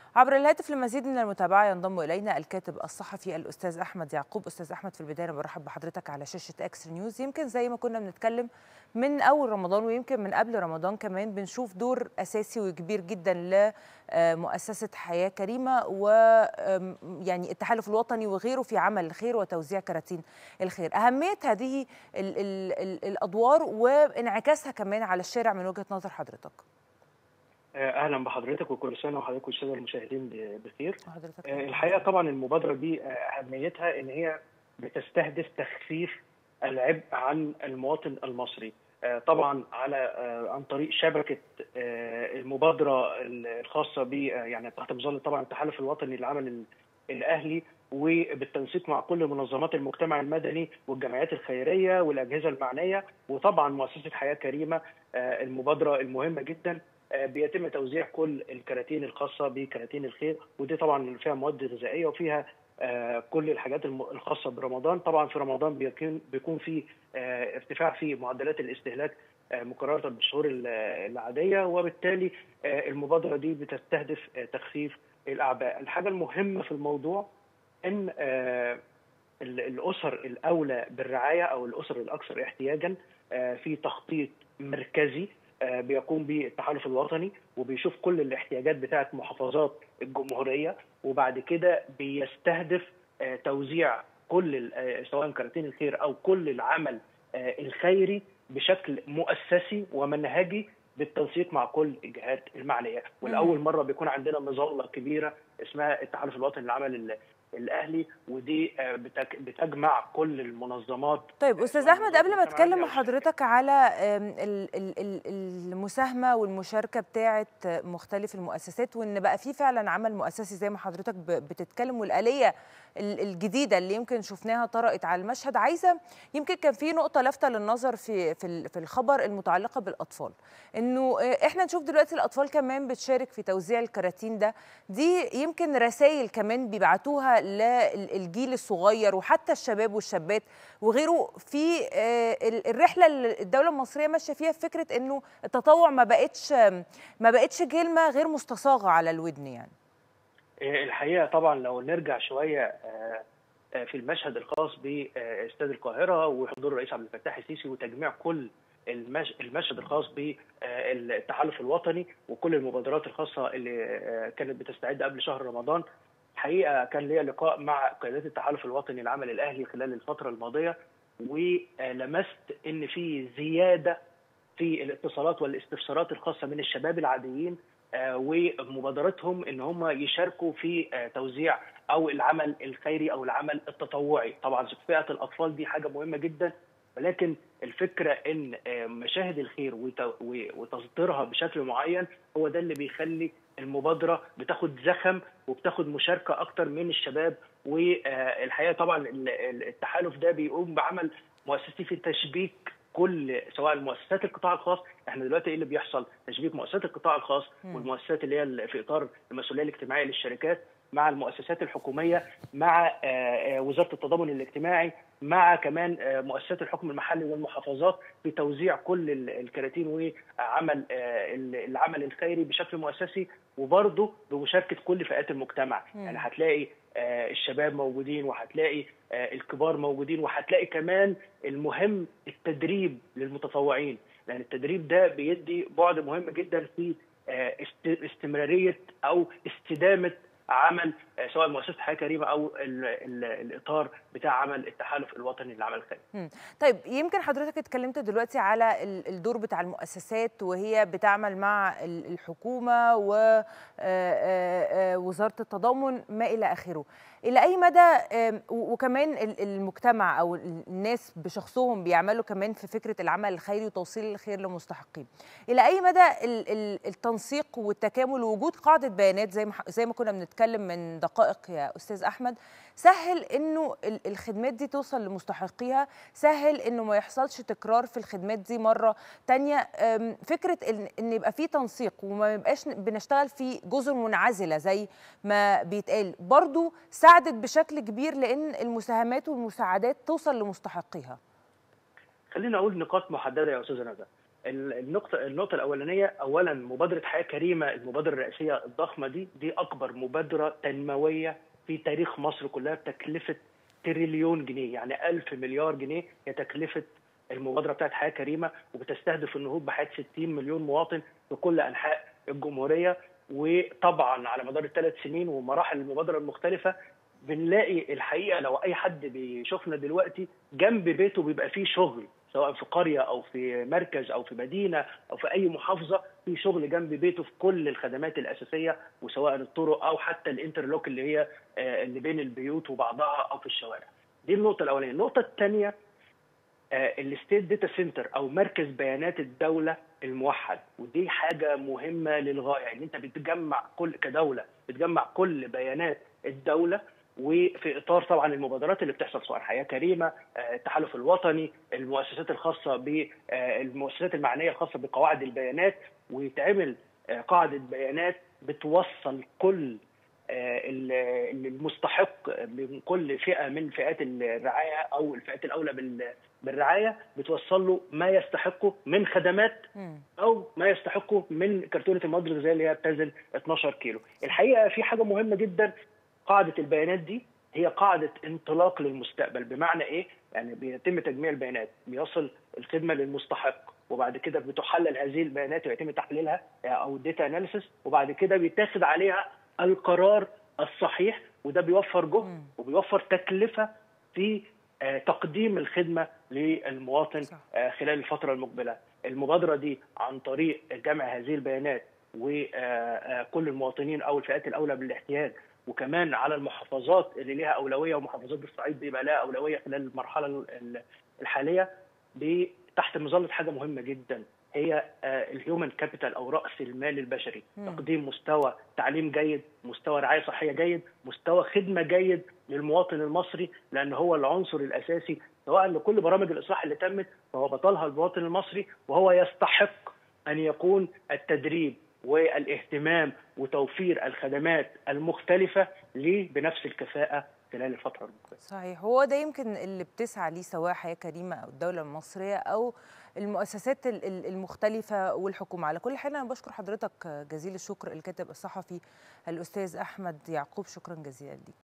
عبر الهاتف لمزيد من المتابعة ينضم إلينا الكاتب الصحفي الأستاذ أحمد يعقوب أستاذ أحمد في البداية برحب بحضرتك على شاشة أكس نيوز يمكن زي ما كنا بنتكلم من أول رمضان ويمكن من قبل رمضان كمان بنشوف دور أساسي وكبير جدا لمؤسسة حياة كريمة ويعني التحالف الوطني وغيره في عمل الخير وتوزيع كراتين الخير أهمية هذه ال ال ال الأدوار وانعكاسها كمان على الشارع من وجهة نظر حضرتك اهلا بحضرتك وكل سنه وحضرتك والساده المشاهدين بخير حضرتك الحقيقه طبعا المبادره دي اهميتها ان هي بتستهدف تخفيف العبء عن المواطن المصري طبعا على عن طريق شبكه المبادره الخاصه ب يعني تحت مظله طبعا التحالف الوطني للعمل الاهلي وبالتنسيق مع كل منظمات المجتمع المدني والجمعيات الخيريه والاجهزه المعنيه وطبعا مؤسسه حياه كريمه المبادره المهمه جدا بيتم توزيع كل الكراتين الخاصه بكراتين الخير ودي طبعا فيها مواد غذائيه وفيها كل الحاجات الخاصه برمضان طبعا في رمضان بيكون بيكون في ارتفاع في معدلات الاستهلاك مقارنه بالشهور العاديه وبالتالي المبادره دي بتستهدف تخفيف الاعباء الحاجه المهمه في الموضوع ان الاسر الاولى بالرعايه او الاسر الاكثر احتياجا في تخطيط مركزي بيقوم به التحالف الوطني وبيشوف كل الاحتياجات بتاعه محافظات الجمهوريه وبعد كده بيستهدف توزيع كل سواء كراتين الخير او كل العمل الخيري بشكل مؤسسي ومنهجي بالتنسيق مع كل الجهات المعنيه والاول مره بيكون عندنا مظله كبيره اسمها التحالف الوطني للعمل الاهلي ودي بتجمع كل المنظمات طيب استاذ احمد قبل ما اتكلم مع حضرتك على المساهمه والمشاركه بتاعه مختلف المؤسسات وان بقى في فعلا عمل مؤسسي زي ما حضرتك بتتكلم والاليه الجديده اللي يمكن شفناها طرقت على المشهد عايزه يمكن كان في نقطه لافته للنظر في في في الخبر المتعلقه بالاطفال انه احنا نشوف دلوقتي الاطفال كمان بتشارك في توزيع الكراتين ده دي يمكن رسائل كمان بيبعتوها للجيل الصغير وحتى الشباب والشابات وغيره في الرحله اللي الدوله المصريه ماشيه فيها في فكره انه التطوع ما بقتش ما بقتش كلمه غير مستصاغه على الودن يعني الحقيقه طبعا لو نرجع شويه في المشهد الخاص باستاد القاهره وحضور الرئيس عبد الفتاح السيسي وتجميع كل المشهد الخاص بالتحالف الوطني وكل المبادرات الخاصه اللي كانت بتستعد قبل شهر رمضان الحقيقه كان ليا لقاء مع قيادات التحالف الوطني للعمل الاهلي خلال الفتره الماضيه ولمست ان في زياده في الاتصالات والاستفسارات الخاصه من الشباب العاديين ومبادرتهم ان هم يشاركوا في توزيع او العمل الخيري او العمل التطوعي طبعا فئه الاطفال دي حاجه مهمه جدا ولكن الفكره ان مشاهد الخير وتصديرها بشكل معين هو ده اللي بيخلي المبادره بتاخد زخم وبتاخد مشاركه اكتر من الشباب والحقيقه طبعا التحالف ده بيقوم بعمل مؤسسي في تشبيك كل سواء المؤسسات القطاع الخاص احنا دلوقتي ايه اللي بيحصل تشبيك مؤسسات القطاع الخاص م. والمؤسسات اللي هي في اطار المسؤوليه الاجتماعيه للشركات مع المؤسسات الحكوميه مع وزاره التضامن الاجتماعي مع كمان مؤسسات الحكم المحلي والمحافظات في توزيع كل الكراتين وعمل العمل الخيري بشكل مؤسسي وبرضه بمشاركه كل فئات المجتمع م. يعني هتلاقي الشباب موجودين وهتلاقي الكبار موجودين وهتلاقي كمان المهم التدريب للمتطوعين لان التدريب ده بيدي بعد مهم جدا في استمراريه او استدامه عمل سواء مؤسسه حياه كريمه او ال ال الاطار بتاع عمل التحالف الوطني للعمل الخيري. طيب يمكن حضرتك اتكلمت دلوقتي على الدور بتاع المؤسسات وهي بتعمل مع الحكومه ووزاره التضامن ما الى اخره. الى اي مدى وكمان المجتمع او الناس بشخصهم بيعملوا كمان في فكره العمل الخيري وتوصيل الخير لمستحقين الى اي مدى التنسيق والتكامل ووجود قاعده بيانات زي ما زي ما كنا بنتكلم من دقائق يا استاذ احمد سهل انه الخدمات دي توصل لمستحقيها سهل انه ما يحصلش تكرار في الخدمات دي مره تانية فكره ان يبقى في تنسيق وما يبقاش بنشتغل في جزر منعزله زي ما بيتقال برضو ساعدت بشكل كبير لان المساهمات والمساعدات توصل لمستحقيها خلينا اقول نقاط محدده يا استاذه ندى النقطة النقطة الأولانية أولا مبادرة حياة كريمة المبادرة الرئاسية الضخمة دي دي أكبر مبادرة تنموية في تاريخ مصر كلها بتكلفة تريليون جنيه يعني ألف مليار جنيه هي تكلفة المبادرة بتاعت حياة كريمة وبتستهدف النهوض بحياة 60 مليون مواطن في كل أنحاء الجمهورية وطبعا على مدار الثلاث سنين ومراحل المبادرة المختلفة بنلاقي الحقيقة لو أي حد بيشوفنا دلوقتي جنب بيته بيبقى فيه شغل سواء في قريه او في مركز او في مدينه او في اي محافظه في شغل جنب بيته في كل الخدمات الاساسيه وسواء الطرق او حتى الانترلوك اللي هي اللي بين البيوت وبعضها او في الشوارع. دي النقطه الاولانيه، النقطه الثانيه الستيت داتا سنتر او مركز بيانات الدوله الموحد ودي حاجه مهمه للغايه ان يعني انت بتجمع كل كدوله بتجمع كل بيانات الدوله وفي اطار طبعا المبادرات اللي بتحصل سواء حياه كريمه التحالف الوطني المؤسسات الخاصه بالمؤسسات المعنيه الخاصه بقواعد البيانات ويتعمل قاعده بيانات بتوصل كل المستحق من كل فئه من فئات الرعايه او الفئات الاولى بالرعايه بتوصل له ما يستحقه من خدمات او ما يستحقه من كرتونه المواد الغذائيه اللي هي بتنزل 12 كيلو. الحقيقه في حاجه مهمه جدا قاعده البيانات دي هي قاعده انطلاق للمستقبل بمعنى ايه؟ يعني بيتم تجميع البيانات بيصل الخدمه للمستحق وبعد كده بتحلل هذه البيانات ويتم تحليلها او الداتا اناليسيس وبعد كده بيتاخد عليها القرار الصحيح وده بيوفر جهد وبيوفر تكلفه في تقديم الخدمه للمواطن صح. خلال الفتره المقبله. المبادره دي عن طريق جمع هذه البيانات وكل المواطنين او الفئات الاولى بالاحتياج وكمان على المحافظات اللي ليها اولويه ومحافظات الصعيد بيبقى لها اولويه خلال المرحله الحاليه تحت مظله حاجه مهمه جدا هي الهيومن كابيتال او راس المال البشري مم. تقديم مستوى تعليم جيد مستوى رعايه صحيه جيد مستوى خدمه جيد للمواطن المصري لان هو العنصر الاساسي سواء لكل برامج الاصلاح اللي تمت فهو بطلها المواطن المصري وهو يستحق ان يكون التدريب والاهتمام وتوفير الخدمات المختلفه ليه بنفس الكفاءه خلال الفتره المقبله. صحيح هو ده يمكن اللي بتسعى ليه سواء حياه كريمه او الدوله المصريه او المؤسسات المختلفه والحكومه على كل حال انا بشكر حضرتك جزيل الشكر الكاتب الصحفي الاستاذ احمد يعقوب شكرا جزيلا ليك.